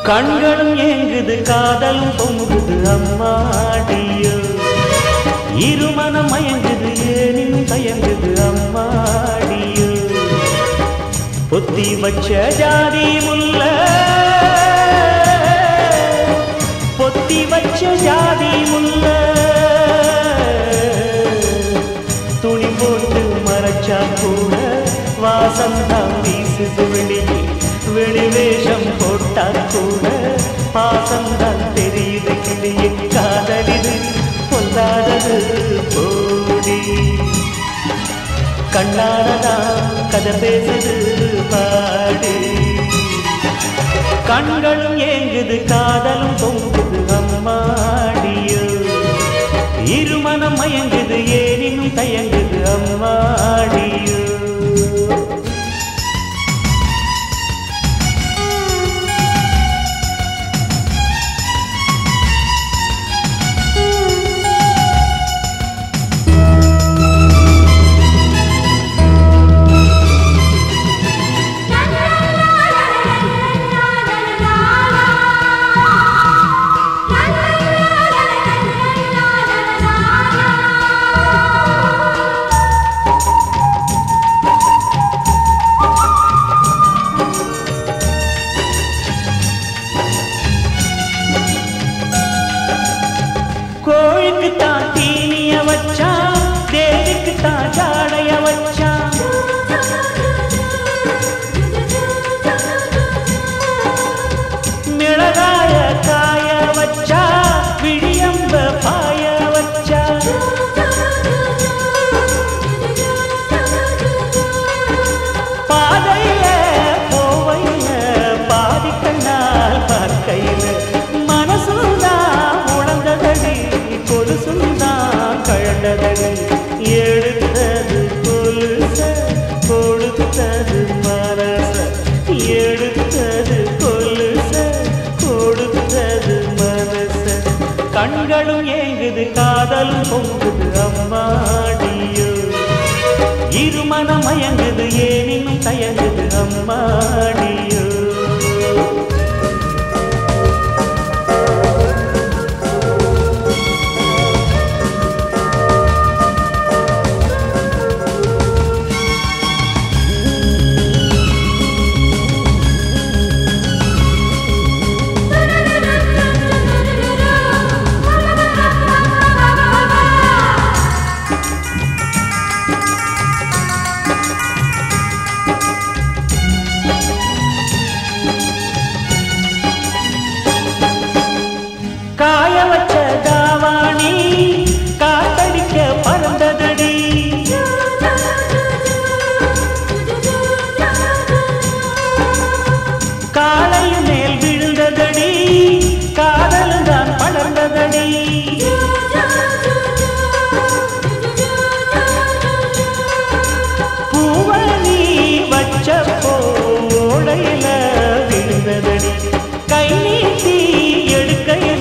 கண்களும் ஏங்குது காதலும் பொங்குது அம்மாடியோ இருமனம் மயங்குது ஏனினும் தயங்குது அம்மாடியோ பொத்தி வச்ச ஜாதி முல்ல பொத்தி வச்ச ஜாதி முல்ல துணி போட்டு மறைச்சா கூட வாசம் தான் வீசுது வெளியே வெளி வேஷம் போட்டா கூட பாசம் தான் தெரியுது கிளியே காதலிது பொல்லாதது போடி கண்ணானதா கதை பேசுது பாடி கண்களும் ஏங்குது காதலும் பொங்குது அம்மாடியோ இருமனம் மயங்குது ஏனினும் தயங்குது அம்மாடியோ கோழிக்கு தான் தீனிய வச்சான் தேவிக்கு தான் ஜாடைய வச்சான் மிளகாய காய வச்சா விழியம்ப பாய வச்சா பாதையில போவையில பாதி கண்ணால் பார்க்கையில மனசுதான் உணர்ந்ததடி கொலுசுதான் கழண்டதடி எடுத்தது கொலுச கொடுத்தது மனச எடுத்தது கொலுச கொடுத்தது மனச கண்களும் ஏங்குது காதலும் பொங்குது அம்மாடியோ இருமனம் மயங்குது ஏனினும் தயங்குது அம்மாடியோ காய வச்ச தாவாணி காத்தடிக்க பறந்ததடி காலையும் மேல் விழுந்ததடி காதலும் தான் படர்ந்ததடி பூவனி வச்ச போடையில விழுந்ததடி கை நீட்டி எடுக்கையில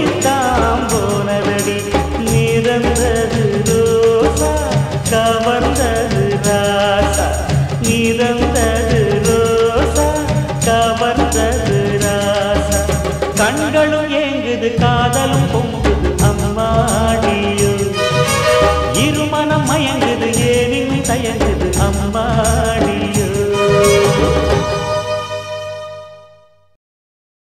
ஓடித்தான் போனதடி மிதந்தது ரோசா கவர்ந்த